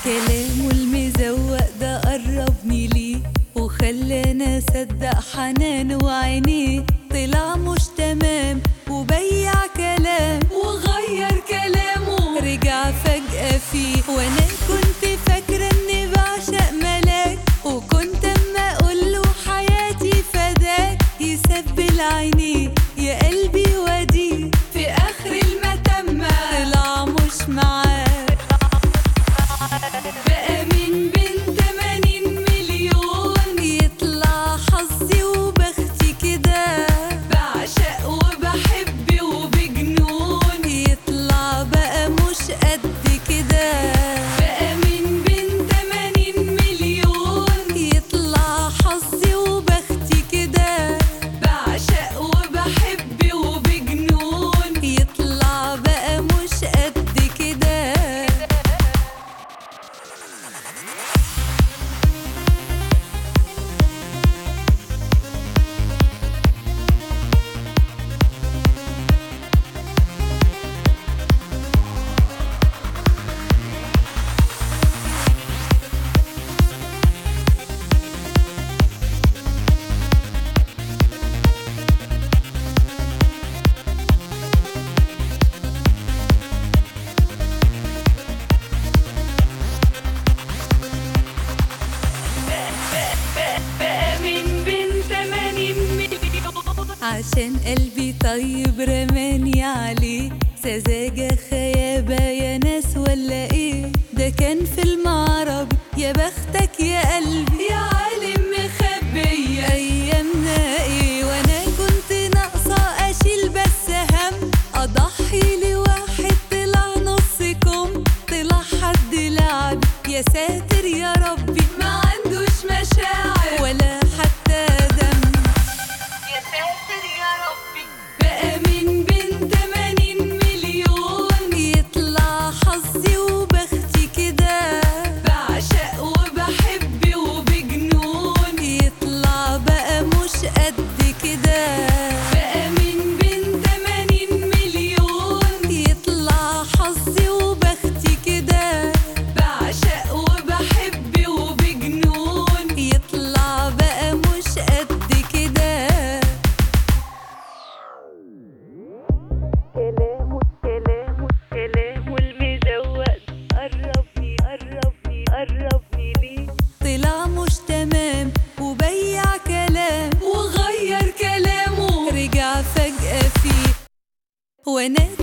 كلامه المزوق ده قربني ليه وخلانا اصدق حنانه وعينيه طلع مش تمام وبيع كلام وغير كلامه رجع فجأة فيه وانا كنت فاكرة اني بعشق ملاك وكنت اما اقوله حياتي فداك يسبل عينيه يا قلبي وديه في اخر المتمة طلع مش معاك بقى من بين 80 مليون يطلع حظي وبختي كده بعشق وبحب وبجنون يطلع بقى مش قد كده بقى من بين 80 مليون يطلع حظي وبختي كده بعشق وبحب وبجنون يطلع بقى مش قد كده بقى من بين 80 مليون عشان قلبي طيب رماني عليه سذاجة خيابة يا ناس ولا ايه ده كان فيلم عربي يا بختك يا قلبي يا عالم مخبية ايامنا ايه وانا كنت ناقصة اشيل بس هم اضحي لواحد طلع نص كم طلع حد لعب يا ساتر يا ربي ما عندوش مشاعر ولا حتى دم يا ساتر يا ربي بقى من بين 80 مليون يطلع حظي وبختي كده بعشق وبحب وبجنون يطلع بقى مش قد كده بقى من بين 80 مليون يطلع حظي وبختي كده بعشق وبحب وبجنون يطلع بقى مش قد كده كلامه كلامه كلامه المزوق قربني قربني قربني ليه طلع مش تمام وبيع كلام وغير كلامه رجع فجأة فيه وانا